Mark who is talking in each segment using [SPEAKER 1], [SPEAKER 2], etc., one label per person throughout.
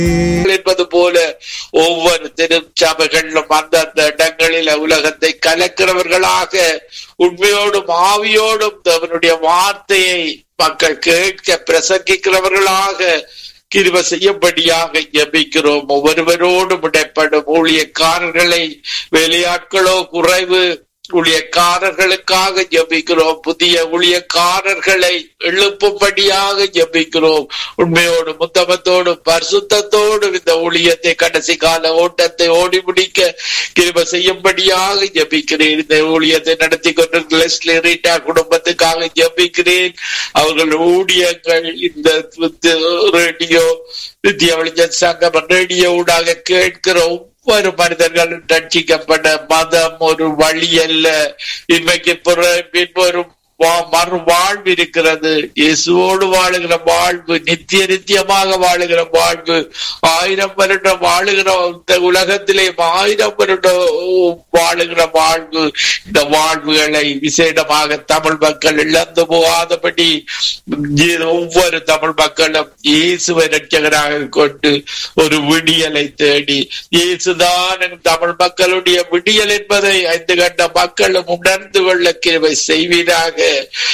[SPEAKER 1] என்பது போல ஒவ்வொரு திருச்சபைகளிலும் அந்தந்த இடங்களில் உலகத்தை கலக்கிறவர்களாக உண்மையோடும் ஆவியோடும் அவனுடைய வார்த்தையை மக்கள் கேட்க பிரசங்கிக்கிறவர்களாக கிருப செய்யும்படியாக ஜபிக்கிறோம் ஒவ்வொருவரோடும் இடைப்படும் ஊழியக்காரர்களை வேலையாட்களோ குறைவு ஊழியக்காரர்களுக்காக ஜபிக்கிறோம் புதிய ஊழியக்காரர்களை எழுப்பும்படியாக ஜபிக்கிறோம் உண்மையோடு முத்தமத்தோடு பரிசுத்தத்தோடு இந்த ஊழியத்தை கடைசி கால ஓட்டத்தை ஓடி முடிக்க கிருப செய்யும்படியாக ஜபிக்கிறேன் இந்த ஊழியத்தை நடத்தி கொண்டிருக்கிற லெஸ்லி ரீட்டா குடும்பத்துக்காக ஜபிக்கிறேன் அவர்கள் ஊழியங்கள் இந்த ரேடியோ வித்யா வெளிச்ச சங்கம் ரேடியோ ஊடாக கேட்கிற ஒவ்வொரு மனிதர்கள் ரட்சிக்கப்பட மதம் ஒரு வழி அல்ல இன்றைக்கு பின்பொரு மறு வாழ்வு இருக்கிறது இயேசுவோடு வாழுகிற வாழ்வு நித்திய நித்தியமாக வாழுகிற வாழ்வு ஆயிரம் வருடம் வாழுகிற இந்த உலகத்திலே ஆயிரம் வருடம் வாழுகிற வாழ்வு இந்த வாழ்வுகளை விசேடமாக தமிழ் மக்கள் இழந்து போகாதபடி ஒவ்வொரு தமிழ் மக்களும் இயேசுவை ரட்சகராக கொண்டு ஒரு விடியலை தேடி இயேசுதான் தமிழ் மக்களுடைய விடியல் என்பதை ஐந்து கண்ட மக்களும் உணர்ந்து கொள்ள கிருவை செய்வீராக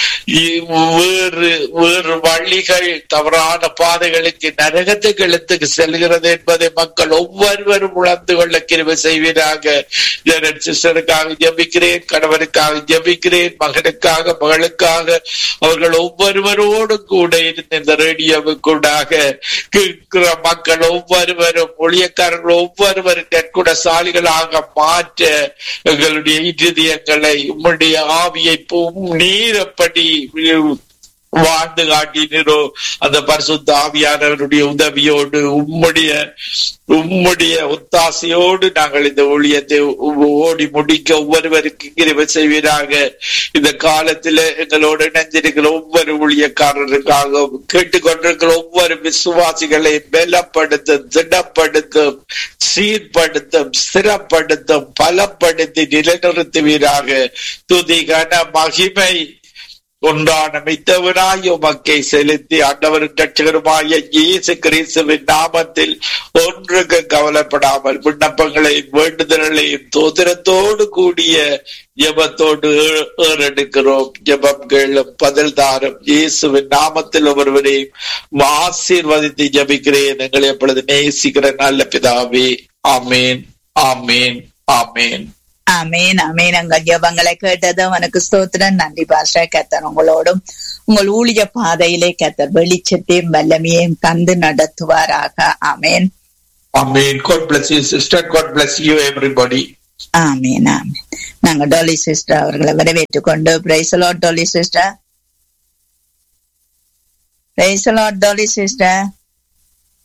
[SPEAKER 1] வேறு வேறு வழிகள் தவறான பாதைகளுக்கு நரகத்துக்கு எழுத்துக்கு செல்கிறது என்பதை மக்கள் ஒவ்வொருவரும் உணர்ந்து கொள்ள கிருவை செய்வீராக சிஸ்டருக்காக ஜபிக்கிறேன் கணவருக்காக ஜபிக்கிறேன் மகனுக்காக மகளுக்காக அவர்கள் ஒவ்வொருவரோடும் கூட இருந்த இந்த ரேடியோவுக்கூடாக கேட்கிற மக்கள் ஒவ்வொருவரும் ஒளியக்காரர்கள் ஒவ்வொருவரும் நற்குட சாலிகளாக மாற்ற எங்களுடைய இருதயங்களை உம்முடைய ஆவியை நீரப்படி வாழ்ந்து காட்டினோ அந்த பரிசுத்த ஆவியானவருடைய உதவியோடு உம்முடைய உம்முடைய ஒத்தாசையோடு நாங்கள் இந்த ஊழியத்தை ஓடி முடிக்க ஒவ்வொருவருக்கு கிருப செய்வீராக இந்த காலத்துல எங்களோடு இணைஞ்சிருக்கிற ஒவ்வொரு ஊழியக்காரருக்காக கேட்டுக்கொண்டிருக்கிற ஒவ்வொரு விசுவாசிகளை பலப்படுத்தும் திடப்படுத்தும் சீர்படுத்தும் ஸ்திரப்படுத்தும் பலப்படுத்தி நிலைநிறுத்துவீராக துதி கன மகிமை ஒன்றான மித்தவனாய் உமக்கை செலுத்தி ஆண்டவரும் ரட்சகருமாய இயேசு கிறிஸ்துவின் நாமத்தில் ஒன்றுக்கு கவலைப்படாமல் விண்ணப்பங்களையும் வேண்டுதல்களையும் தோதிரத்தோடு கூடிய ஜபத்தோடு ஏறெடுக்கிறோம் ஜபம் கேளும் பதில் தாரும் இயேசுவின் நாமத்தில் ஒருவரையும் ஆசீர்வதித்து ஜபிக்கிறேன் எங்களை எப்பொழுது நேசிக்கிற நல்ல பிதாவே ஆமேன் ஆமேன் ஆமேன்
[SPEAKER 2] அமேன் அமேன் உங்கள் ஜபங்களை கேட்டது உனக்கு ஸ்தோத்திரம் நன்றி பாஷா கத்தர் உங்களோடும் உங்கள் ஊழிய பாதையிலே கத்தர் வெளிச்சத்தையும் வல்லமையையும் தந்து நடத்துவாராக அமேன்
[SPEAKER 1] Amen. God bless you, sister. God bless you, everybody.
[SPEAKER 2] ஆமேன் ஆமேன் நாங்க டோலி சிஸ்டர் அவர்களை வரவேற்றுக் கொண்டு பிரைசலோட் டோலி சிஸ்டர் பிரைசலோட் டோலி சிஸ்டர்